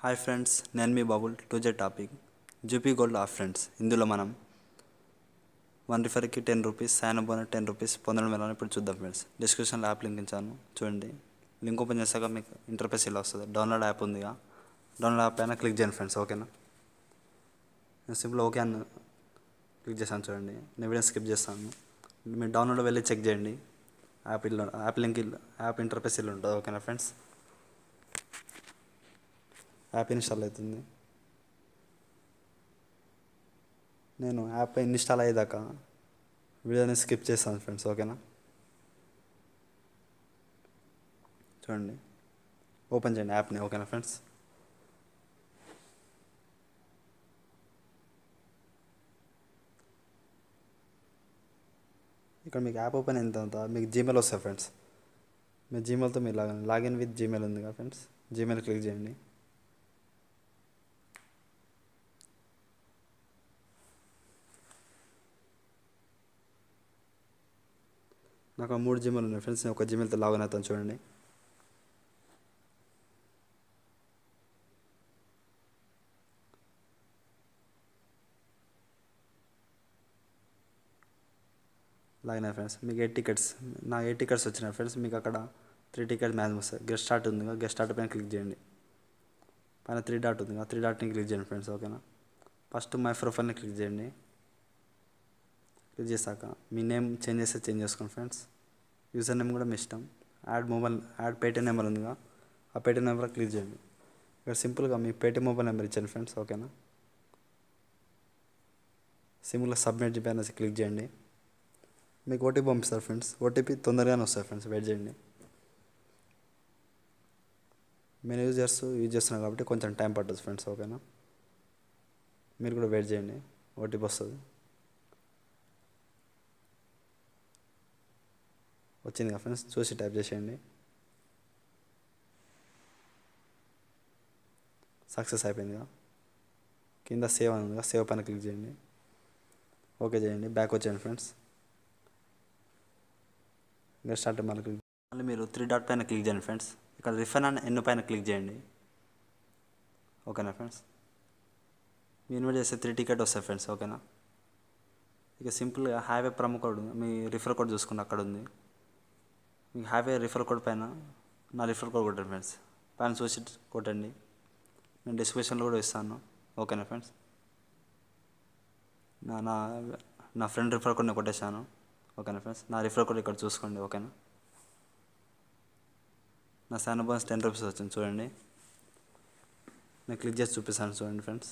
hi friends నేను మీ బాబుల్ టూజే topic Zupee gold of friends ఇందులో మనం వన్ రిఫర్కి టెన్ రూపీస్ సాయన బోనస్ టెన్ రూపీస్ పొందడం ఎలా ఇప్పుడు చూద్దాం ఫ్రెండ్స్ డిస్క్రిప్షన్లో యాప్ లింక్ ఇచ్చాను చూడండి లింక్ ఓపెన్ చేశాక మీకు ఇంటర్ఫేస్ ఇలా వస్తుంది డౌన్లోడ్ యాప్ ఉందిగా డౌన్లోడ్ యాప్ పైన క్లిక్ చేయండి ఫ్రెండ్స్ ఓకేనా నేను సింపుల్ ఓకే అని క్లిక్ చేశాను చూడండి నేను వీడియో స్కిప్ చేస్తాను మీరు డౌన్లోడ్ వెళ్ళి చెక్ చేయండి యాప్ ఇల్లు యాప్ లింక్ ఇల్లు యాప్ ఇంటర్ఫేస్ ఇల్లు ఉంటుంది ఓకేనా ఫ్రెండ్స్ యాప్ ఇన్స్టాల్ అవుతుంది నేను యాప్ ఇన్స్టాల్ అయ్యేదాకా వీడియోని స్కిప్ చేస్తాను ఫ్రెండ్స్ ఓకేనా చూడండి ఓపెన్ చేయండి యాప్ని ఓకేనా ఫ్రెండ్స్ ఇక్కడ మీకు యాప్ ఓపెన్ అయిన తర్వాత మీకు జీమెయిల్ వస్తాయి ఫ్రెండ్స్ మీ జీమెయిల్తో మీరు లాగిన్ లాగిన్ విత్ జీమెయిల్ ఉంది కదా ఫ్రెండ్స్ జీమెయిల్ క్లిక్ చేయండి నాకు మూడు జీమెయిల్ ఉన్నాయి ఫ్రెండ్స్ నేను ఒక జీమెయిల్తో లాగిన్ అవుతాను చూడండి లాగిన ఫ్రెండ్స్ మీకు ఎయిట్ టికెట్స్ నా ఎయిట్ టికెట్స్ వచ్చినాయి ఫ్రెండ్స్ మీకు అక్కడ త్రీ టికెట్స్ మ్యాచ్ వస్తాయి గెస్ట్ స్టార్ట్ ఉంది గెస్ట్ స్టార్ట్ పైన క్లిక్ చేయండి పైన త్రీ డాట్ ఉంది త్రీ డాట్ని క్లిక్ చేయండి ఫ్రెండ్స్ ఓకేనా ఫస్ట్ మై ప్రొఫైల్ని క్లిక్ చేయండి క్లిక్ చేశాక మీ నేమ్ చేంజ్ చేస్తే చేంజ్ చేసుకోండి ఫ్రెండ్స్ యూజర్ నేమ్ కూడా మీ ఇష్టం add mobile add Paytm number ఉందిగా ఆ పేటీఎం నెంబర్ క్లిక్ చేయండి ఇక్కడ సింపుల్గా మీ పేటీఎం మొబైల్ నెంబర్ ఇచ్చాను ఫ్రెండ్స్ ఓకేనా సింపుల్గా సబ్మిట్ పైన క్లిక్ చేయండి మీకు ఓటీపీ పంపిస్తారు ఫ్రెండ్స్ ఓటీపీ తొందరగానే వస్తుంది ఫ్రెండ్స్ వెయిట్ చేయండి మేము యూజ్ చేస్తూ యూజ్ చేస్తున్నాం కాబట్టి కొంచెం టైం పడుతుంది ఫ్రెండ్స్ ఓకేనా మీరు కూడా వెయిట్ చేయండి ఓటీపీ వస్తుంది వచ్చింది కదా ఫ్రెండ్స్ చూసి టైప్ చేసేయండి సక్సెస్ అయిపోయిందిగా కింద సేవ్ అని ఉందిగా సేవ్ పైన క్లిక్ చేయండి ఓకే చేయండి బ్యాక్ వచ్చేయండి ఫ్రెండ్స్ ఇంకా స్టార్ట్ మళ్ళీ క్లిక్ మళ్ళీ మీరు త్రీ డాట్ పైన క్లిక్ చేయండి ఫ్రెండ్స్ ఇక్కడ రిఫర్ అండ్ ఎన్ను పైన క్లిక్ చేయండి ఓకేనా ఫ్రెండ్స్ మీ ఇన్వైట్ చేస్తే త్రీ టికెట్ వస్తాయి ఫ్రెండ్స్ ఓకేనా ఇక సింపుల్గా హ్యావే ప్రమో కోడ్ మీ రిఫర్ కోడ్ చూసుకుంటే అక్కడ ఉంది మీ హ్యావే రిఫర్ కోడ్ పైన నా రిఫర్ కోడ్ కొట్టండి ఫ్రెండ్స్ పైన చూసి కొట్టండి నేను డిస్క్రిప్షన్లో కూడా ఇస్తాను ఓకేనా ఫ్రెండ్స్ నా నా నా ఫ్రెండ్ రిఫర్ కోడ్ నేను కొట్టేశాను ఓకేనా ఫ్రెండ్స్ నా రిఫర్ కోడ్ ఇక్కడ చూసుకోండి ఓకేనా నా శాన్ బోనస్ టెన్ రూపీస్ వచ్చింది చూడండి నేను క్లిక్ చేసి చూపిస్తాను చూడండి ఫ్రెండ్స్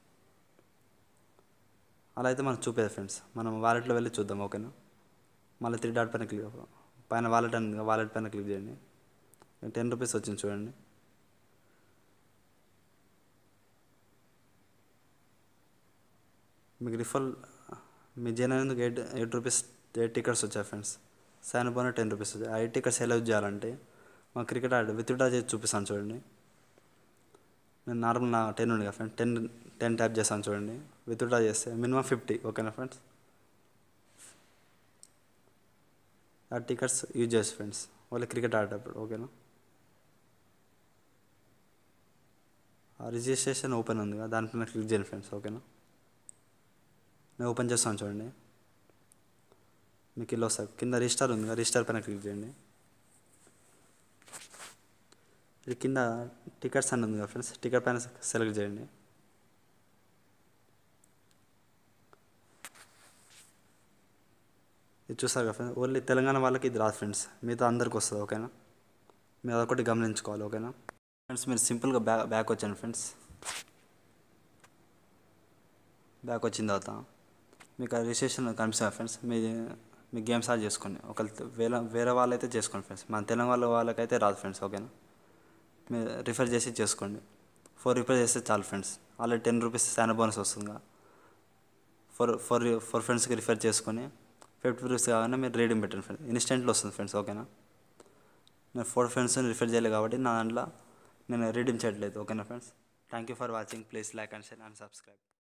అలా అయితే మనకు చూపేది ఫ్రెండ్స్ మనం వాలెట్లో వెళ్ళి చూద్దాం ఓకేనా మళ్ళీ త్రీ డాట్ పైన క్లిక్ పైన వాలెట్ అని వాలెట్ పైన క్లిక్ చేయండి టెన్ రూపీస్ వచ్చింది చూడండి మీకు రిఫర్ మీ జైనందుకు eight eight rupees eight tickets వచ్చాయి ఫ్రెండ్స్ సాయన పోయిన టెన్ రూపీస్ వచ్చాయి ఆ ఎయిట్ టికెట్స్ ఎలా యూజ్ చేయాలంటే మా క్రికెట్ ఆడ విత్డ్రా చేసి చూపిస్తాను చూడండి నేను నార్మల్ నా టెన్ ఉంది కదా ఫ్రెండ్స్ టెన్ టెన్ ట్యాప్ చేస్తాను చూడండి విత్డ్రా చేస్తే మినిమం ఫిఫ్టీ ఓకేనా ఫ్రెండ్స్ ఆ టికెట్స్ యూజ్ చేసి ఫ్రెండ్స్ వాళ్ళు క్రికెట్ ఆడేటప్పుడు ఓకేనా ఆ రిజిస్ట్రేషన్ ఓపెన్ ఉంది కదా దానిపైన క్లిక్ చేయండి ఫ్రెండ్స్ ఓకేనా నేను ఓపెన్ చేస్తాను చూడండి మీకు ఇల్లు వస్తుంది కింద రిజిస్టర్ ఉంది కదా రిజిస్టర్ పైన క్లిక్ చేయండి ఇది కింద టికెట్స్ అని ఉంది కదా ఫ్రెండ్స్ టికెట్ పైన సెలెక్ట్ చేయండి ఇది చూస్తారు కదా ఫ్రెండ్స్ ఓన్లీ తెలంగాణ వాళ్ళకి ఇది రాదు ఫ్రెండ్స్ మిగతా అందరికి వస్తుంది ఓకేనా మీరు అదొకటి గమనించుకోవాలి ఓకేనా ఫ్రెండ్స్ మీరు సింపుల్గా బ్యాక్ బ్యాక్ వచ్చాను ఫ్రెండ్స్ బ్యాక్ వచ్చిన తర్వాత మీకు ఆ రిజిస్ట్రేషన్ కనిపిస్తుంది ఫ్రెండ్స్ మీ మీ గేమ్ స్టార్ట్ చేసుకోండి ఒకవేళ వేరే వేరే వాళ్ళైతే చేసుకోండి ఫ్రెండ్స్ మన తెలంగాణ వాళ్ళకైతే రాదు ఫ్రెండ్స్ ఓకేనా మీరు రిఫర్ చేసి చేసుకోండి ఫోర్ రిఫర్ చేస్తే చాలు ఫ్రెండ్స్ ఆల్రెడీ టెన్ రూపీస్ శాన బోనస్ వస్తుందిగా ఫోర్ ఫోర్ ఫోర్ ఫ్రెండ్స్కి రిఫర్ చేసుకొని ఫిఫ్టీ రూపీస్ కాగానే మీరు రీడింగ్ పెట్టండి ఫ్రెండ్స్ ఇన్స్టెంట్లో వస్తుంది ఫ్రెండ్స్ ఓకేనా నేను ఫోర్ ఫ్రెండ్స్ని రిఫర్ చేయలేదు కాబట్టి నా దాంట్లో నేను రీడింగ్ చేయట్లేదు ఓకేనా friends thank you for watching please like and share and subscribe